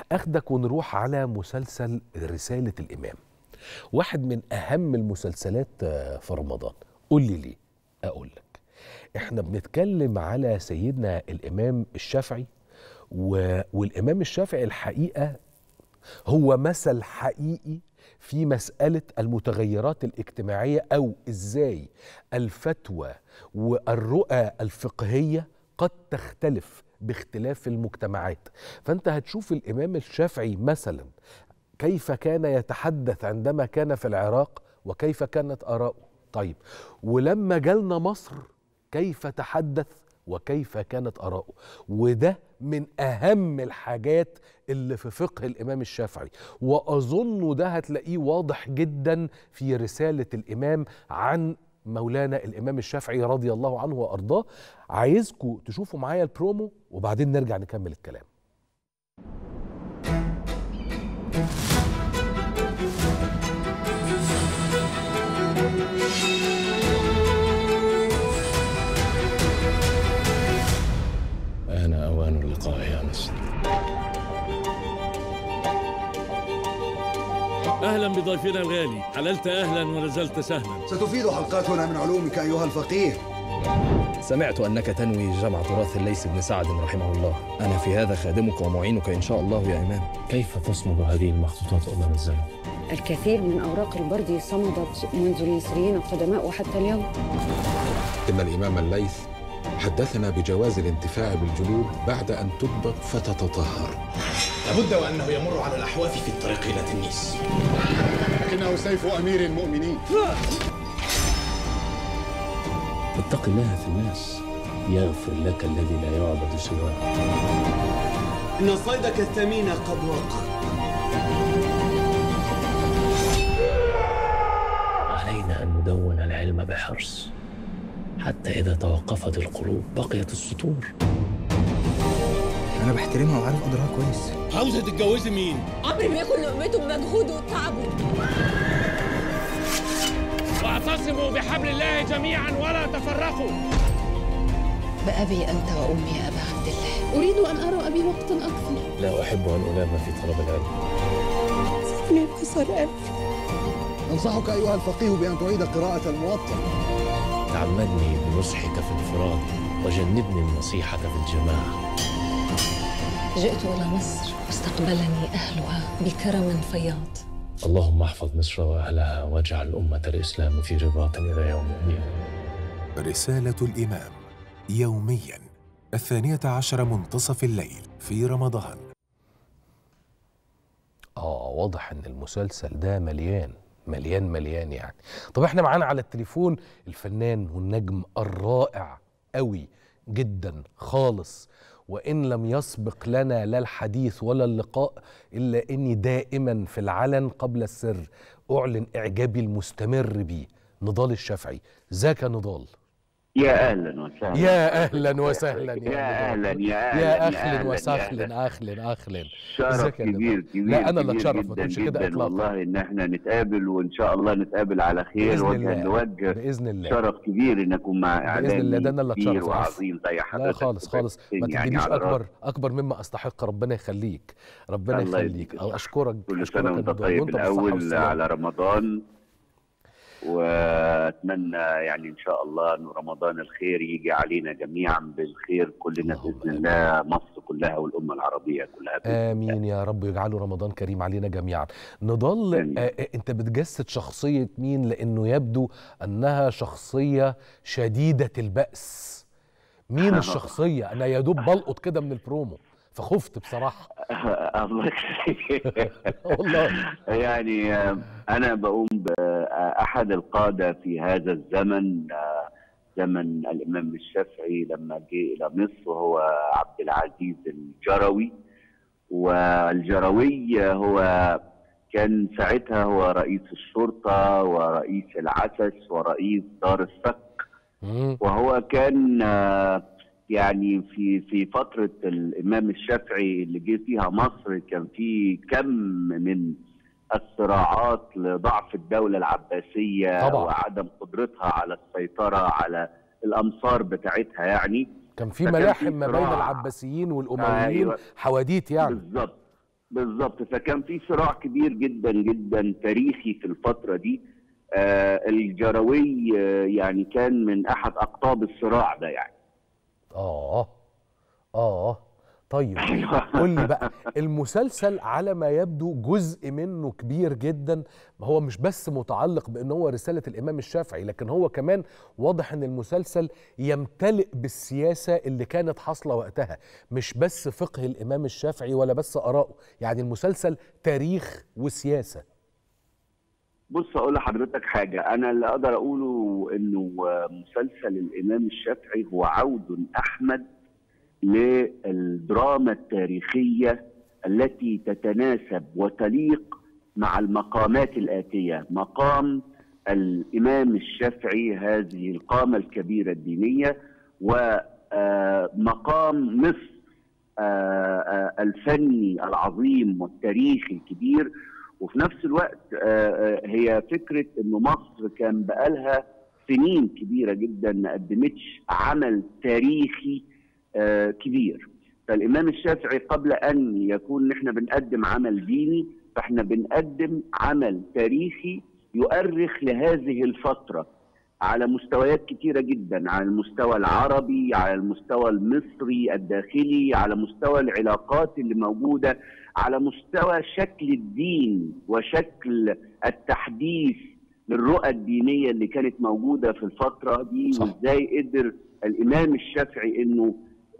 اخدك ونروح على مسلسل رساله الامام واحد من اهم المسلسلات آه، في رمضان قول لي ليه اقول لك احنا بنتكلم على سيدنا الامام الشافعي و... والامام الشافعي الحقيقه هو مثل حقيقي في مسألة المتغيرات الاجتماعية أو إزاي الفتوى والرؤى الفقهية قد تختلف باختلاف المجتمعات فأنت هتشوف الإمام الشافعي مثلا كيف كان يتحدث عندما كان في العراق وكيف كانت آراؤه طيب ولما جالنا مصر كيف تحدث وكيف كانت آراؤه وده من أهم الحاجات اللي في فقه الإمام الشافعي وأظن ده هتلاقيه واضح جدا في رسالة الإمام عن مولانا الإمام الشافعي رضي الله عنه وأرضاه عايزكم تشوفوا معايا البرومو وبعدين نرجع نكمل الكلام آن أوان اللقاء يا مصر أهلا بضيفنا الغالي حللت أهلا ونزلت سهلا ستفيد حلقاتنا من علومك أيها الفقيه سمعت أنك تنوي جمع تراث الليث بن سعد رحمه الله أنا في هذا خادمك ومعينك إن شاء الله يا إمام كيف تصمد هذه المخطوطات أمام الزمن؟ الكثير من أوراق البرد صمدت منذ المصريين القدماء وحتى اليوم إن الإمام الليث حدثنا بجواز الانتفاع بالجلود بعد أن تضبط فتتطهر لابد وأنه يمر على الأحواف في الطريق إلى تنيس لكنه سيف أمير المؤمنين اتق الله في الناس يغفر لك الذي لا يعبد سواه إن صيدك الثمين قد وقع علينا أن ندون العلم بحرص حتى إذا توقفت القلوب بقيت السطور انا بحترمها وعارف قدرها كويس عاوزة تتجوزي مين؟ عمري ما ياكل لقمته بمجهوده وتعبه واعتصموا بحبل الله جميعا ولا تفرقوا بأبي أنت وأمي يا أبا عبد الله أريد أن أرى أبي وقتا أكثر لا أحب أن ألام في طلب العلم سيبني بخسر أنفي أنصحك أيها الفقيه بأن تعيد قراءة الموطأ تعمدني بنصحك في الانفراد وجنبني النصيحة في الجماعة جئت إلى مصر واستقبلني أهلها بكرم فياض اللهم احفظ مصر وأهلها واجعل أمة الإسلام في رباط إلى يوم الدين رسالة الإمام يوميا الثانية عشر منتصف الليل في رمضان اه واضح ان المسلسل ده مليان مليان مليان يعني طب احنا معانا على التليفون الفنان والنجم الرائع قوي جدا خالص وان لم يسبق لنا لا الحديث ولا اللقاء الا اني دائما في العلن قبل السر اعلن اعجابي المستمر بيه نضال الشافعي ذاك نضال يا اهلا وسهلا يا اهلا وسهلا يا, يا اهلا نضال. يا اهلا يا أهلاً، اهلا يا وسهلا اهلا اهلا شرف ازيك يا نضال؟ كبير كبير لا انا اللي كبير اتشرف ما جداً تقولش كده جداً اطلاقا والله ان احنا نتقابل وان شاء الله نتقابل على خير بإذن وجها الله. لوجه باذن الله شرف كبير ان اكون مع اعلامي باذن الله ده انا اللي كبير اتشرف وعظيم زي لا حضرتك خالص خالص ما يعني تدينيش على اكبر راسي. اكبر مما استحق ربنا يخليك ربنا الله يخليك يديك أو اشكرك كل اشكرك سنه يا وانت نضال، طيب وانت بالصحة الاول والسلامة. على رمضان واتمنى يعني ان شاء الله ان رمضان الخير يجي علينا جميعا بالخير كلنا باذن الله مصر كلها والامه العربيه كلها بإذن امين يا رب يجعله رمضان كريم علينا جميعا نضال آه آه، انت بتجسد شخصيه مين لانه يبدو انها شخصيه شديده البأس مين الشخصيه انا يا دوب بلقط كده من البرومو فخفت بصراحه الله يخليك والله يعني آه، انا بقوم باحد القاده في هذا الزمن آه، زمن الامام الشافعي لما جه الى مصر هو عبد العزيز الجروي والجروي هو كان ساعتها هو رئيس الشرطه ورئيس العسس ورئيس دار الصك وهو كان آه، يعني في في فتره الامام الشافعي اللي جه فيها مصر كان في كم من الصراعات لضعف الدوله العباسيه طبعا. وعدم قدرتها على السيطره على الامصار بتاعتها يعني كان في فكان ملاحم ما بين صراع. العباسيين والامويين أيوة. حواديت يعني بالظبط بالظبط فكان في صراع كبير جدا جدا تاريخي في الفتره دي آه الجروي آه يعني كان من احد اقطاب الصراع ده يعني اه اه طيب قول لي بقى المسلسل على ما يبدو جزء منه كبير جدا هو مش بس متعلق بان هو رساله الامام الشافعي لكن هو كمان واضح ان المسلسل يمتلئ بالسياسه اللي كانت حاصله وقتها مش بس فقه الامام الشافعي ولا بس اراءه يعني المسلسل تاريخ وسياسه بص اقول لحضرتك حاجه انا اللي اقدر اقوله انه مسلسل الامام الشافعي هو عود احمد للدراما التاريخيه التي تتناسب وتليق مع المقامات الاتيه مقام الامام الشافعي هذه القامه الكبيره الدينيه ومقام مصر الفني العظيم والتاريخي الكبير وفي نفس الوقت هي فكره انه مصر كان بقالها سنين كبيره جدا ما قدمتش عمل تاريخي كبير فالامام الشافعي قبل ان يكون نحن بنقدم عمل ديني فاحنا بنقدم عمل تاريخي يؤرخ لهذه الفتره على مستويات كتيرة جدا على المستوى العربي على المستوى المصري الداخلي على مستوى العلاقات اللي موجودة على مستوى شكل الدين وشكل التحديث للرؤى الدينية اللي كانت موجودة في الفترة دي صح. وازاي قدر الإمام الشافعي إنه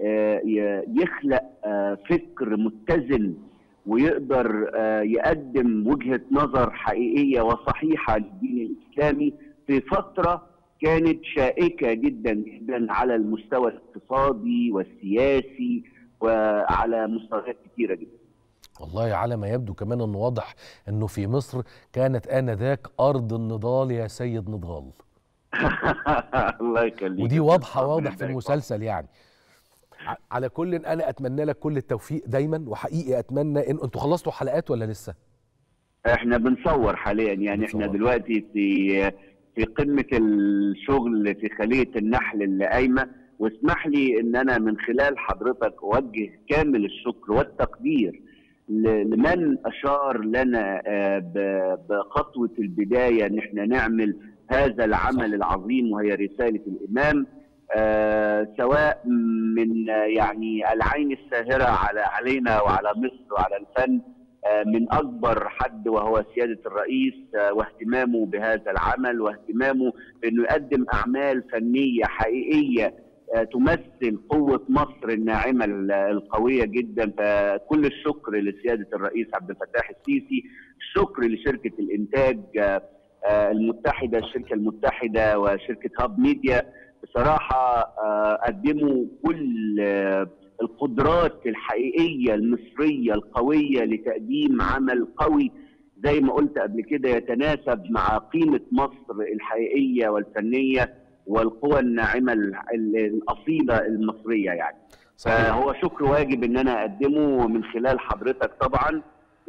يخلق فكر متزن ويقدر يقدم وجهة نظر حقيقية وصحيحة للدين الإسلامي في فترة كانت شائكة جدا جدا على المستوى الاقتصادي والسياسي وعلى مستويات كثيرة جدا والله على ما يبدو كمان انه واضح انه في مصر كانت انذاك ارض النضال يا سيد نضال الله يخليك ودي واضحه واضح في المسلسل يعني على كل انا اتمنى لك كل التوفيق دايما وحقيقي اتمنى ان انتوا خلصتوا حلقات ولا لسه احنا بنصور حاليا يعني بنصور. احنا دلوقتي في في قمه الشغل في خليه النحل اللي قايمه واسمح لي ان انا من خلال حضرتك اوجه كامل الشكر والتقدير لمن اشار لنا بخطوه البدايه ان احنا نعمل هذا العمل العظيم وهي رساله الامام آه سواء من يعني العين الساهره على علينا وعلى مصر وعلى الفن آه من اكبر حد وهو سياده الرئيس آه واهتمامه بهذا العمل واهتمامه بانه يقدم اعمال فنيه حقيقيه تمثل قوه مصر الناعمه القويه جدا فكل الشكر لسياده الرئيس عبد الفتاح السيسي الشكر لشركه الانتاج المتحده الشركه المتحده وشركه هاب ميديا بصراحة قدموا كل القدرات الحقيقية المصرية القوية لتقديم عمل قوي زي ما قلت قبل كده يتناسب مع قيمة مصر الحقيقية والفنية والقوى الناعمة الأصيلة المصرية يعني صحيح. فهو شكر واجب ان انا اقدمه من خلال حضرتك طبعا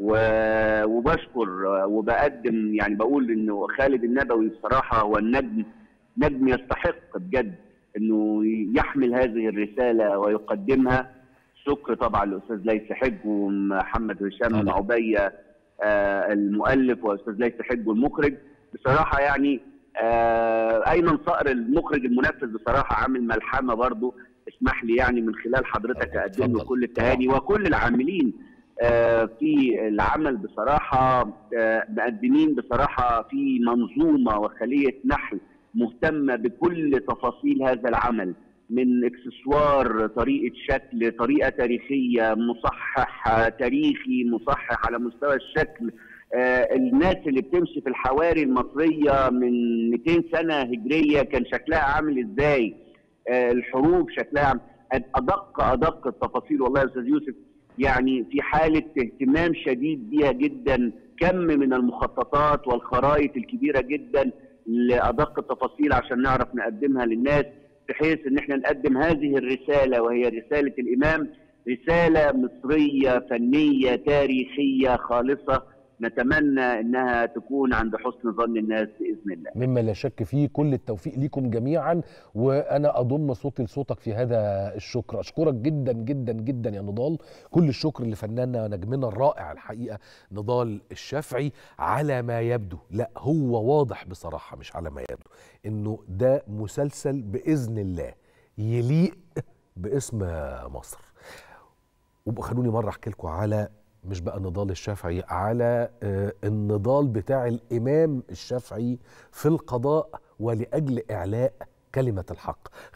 وبشكر وبقدم يعني بقول انه خالد النبوي بصراحة هو النجم نجم يستحق بجد انه يحمل هذه الرساله ويقدمها شكر طبعا للاستاذ ليث حج ومحمد هشام بن عبيه آه المؤلف واستاذ ليث حج المخرج بصراحه يعني آه ايمن صقر المخرج المنفذ بصراحه عامل ملحمه برضه اسمح لي يعني من خلال حضرتك اقدم له كل التهاني وكل العاملين آه في العمل بصراحه مقدمين بصراحه في منظومه وخليه نحل مهتمه بكل تفاصيل هذا العمل من اكسسوار طريقه شكل طريقه تاريخيه مصحح تاريخي مصحح على مستوى الشكل آه الناس اللي بتمشي في الحواري المصريه من 200 سنه هجريه كان شكلها عامل ازاي آه الحروب شكلها عامل ادق ادق التفاصيل والله يا استاذ يوسف يعني في حاله اهتمام شديد بيها جدا كم من المخططات والخرائط الكبيره جدا لادق التفاصيل عشان نعرف نقدمها للناس بحيث ان احنا نقدم هذه الرساله وهي رساله الامام رساله مصريه فنيه تاريخيه خالصه نتمنى انها تكون عند حسن ظن الناس باذن الله مما لا شك فيه كل التوفيق ليكم جميعا وانا اضم صوتي لصوتك في هذا الشكر اشكرك جدا جدا جدا يا نضال كل الشكر لفناننا نجمنا الرائع الحقيقه نضال الشافعي على ما يبدو لا هو واضح بصراحه مش على ما يبدو انه ده مسلسل باذن الله يليق باسم مصر وخلوني مره احكي لكم على مش بقى نضال الشافعي على النضال بتاع الامام الشافعي في القضاء ولاجل اعلاء كلمه الحق